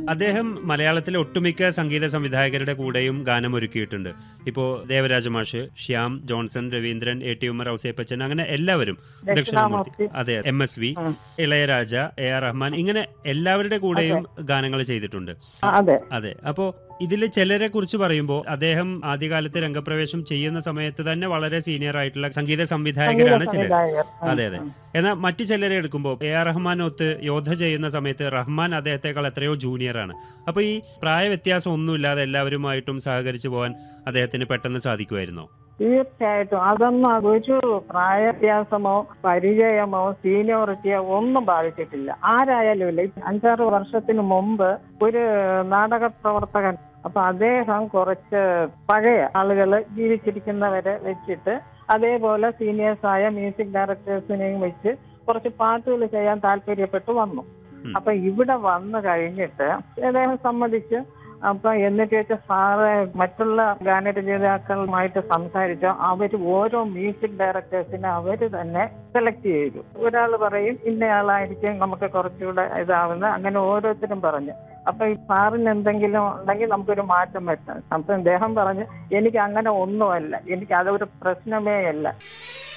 അദ്ദേഹം മലയാളത്തിലെ ഒട്ടുമിക്ക സംഗീത സംവിധായകരുടെ കൂടെയും ഗാനം ഒരുക്കിയിട്ടുണ്ട് ഇപ്പോൾ ദേവരാജ മാഷ് Shyam Johnson Raveendran A T Ummer Ouseppachan അങ്ങനെ എല്ലാവരും ദക്ഷിണാമൂർത്തി ദക്ഷിണാമൂർത്തി അതെ എം എസ് വി ഉം. ഇളയരാജ എ ആർ റഹ്മാൻ ഇങ്ങനെ എല്ലാവരുടെ കൂടെയും ഗാനങ്ങൾ ചെയ്തിട്ടുണ്ട് ആ, അതെ അതെ അപ്പോ ഇതിൽ ചിലരെ കുറിച്ച് പറയുമ്പോൾ അദ്ദേഹം ആദ്യകാലത്ത് രംഗപ്രവേശം ചെയ്യുന്ന സമയത്ത് തന്നെ വളരെ സീനിയർ ആയിട്ടുള്ള സംഗീത സംവിധായകരാണ് സംഗീത ചിലർ സംവിധായകർ. ഉം, അതെ, അതെ. ഉം. എന്നാൽ മറ്റു ചിലരെ എടുക്കുമ്പോൾ എ ആർ റഹ്മാനൊത്ത് യോദ്ധ ചെയ്യുന്ന സമയത്ത് റഹ്മാൻ അദ്ദേഹത്തെക്കാൾ എത്രയോ ജൂനിയർ ആണ് അപ്പൊ ഈ പ്രായ വ്യത്യാസം ഒന്നുമില്ലാതെ എല്ലാവരുമായിട്ടും സഹകരിച്ചു പോകാൻ അദ്ദേഹത്തിന് പെട്ടെന്ന് സാധിക്കുമായിരുന്നോ തീർച്ചയായിട്ടും അതൊന്നും ഒരു പ്രായ വ്യത്യാസമോ പരിചയമോ സീനിയോറിറ്റിയോ ഒന്നും ബാധിച്ചിട്ടില്ല ആരായാലും ഇല്ല ഇപ്പൊ അഞ്ചാറ് വർഷത്തിന് മുമ്പ് ഒരു നാടക പ്രവർത്തകൻ അപ്പൊ അദ്ദേഹം കുറച്ച് പഴയ ആളുകൾ ജീവിച്ചിരിക്കുന്നവരെ വെച്ചിട്ട് അതേപോലെ സീനിയേഴ്സായ മ്യൂസിക് ഡയറക്ടേഴ്സിനെയും വെച്ച് കുറച്ച് പാട്ടുകൾ ചെയ്യാൻ താല്പര്യപ്പെട്ടു വന്നു ഉം. അപ്പൊ ഇവിടെ വന്നു കഴിഞ്ഞിട്ട് അദ്ദേഹം സമ്മതിച്ച് അപ്പൊ എന്നിട്ട് വെച്ചാൽ സാറ് മറ്റുള്ള ഗാനരചയിതാക്കളുമായിട്ട് സംസാരിച്ചു അവർ ഓരോ മ്യൂസിക് ഡയറക്ടേഴ്സിനെ അവർ തന്നെ സെലക്ട് ചെയ്തു ഒരാൾ പറയും ഇന്നയാളായിരിക്കും നമുക്ക് കുറച്ചുകൂടെ ഇതാവുന്ന അങ്ങനെ ഓരോരുത്തരും പറഞ്ഞു അപ്പൊ ഈ സാറിന് എന്തെങ്കിലും ഉണ്ടെങ്കിൽ നമുക്കൊരു മാറ്റം വരുത്താം അപ്പൊ അദ്ദേഹം പറഞ്ഞു എനിക്ക് അങ്ങനെ ഒന്നുമല്ല എനിക്ക് അതൊരു പ്രശ്നമേ അല്ല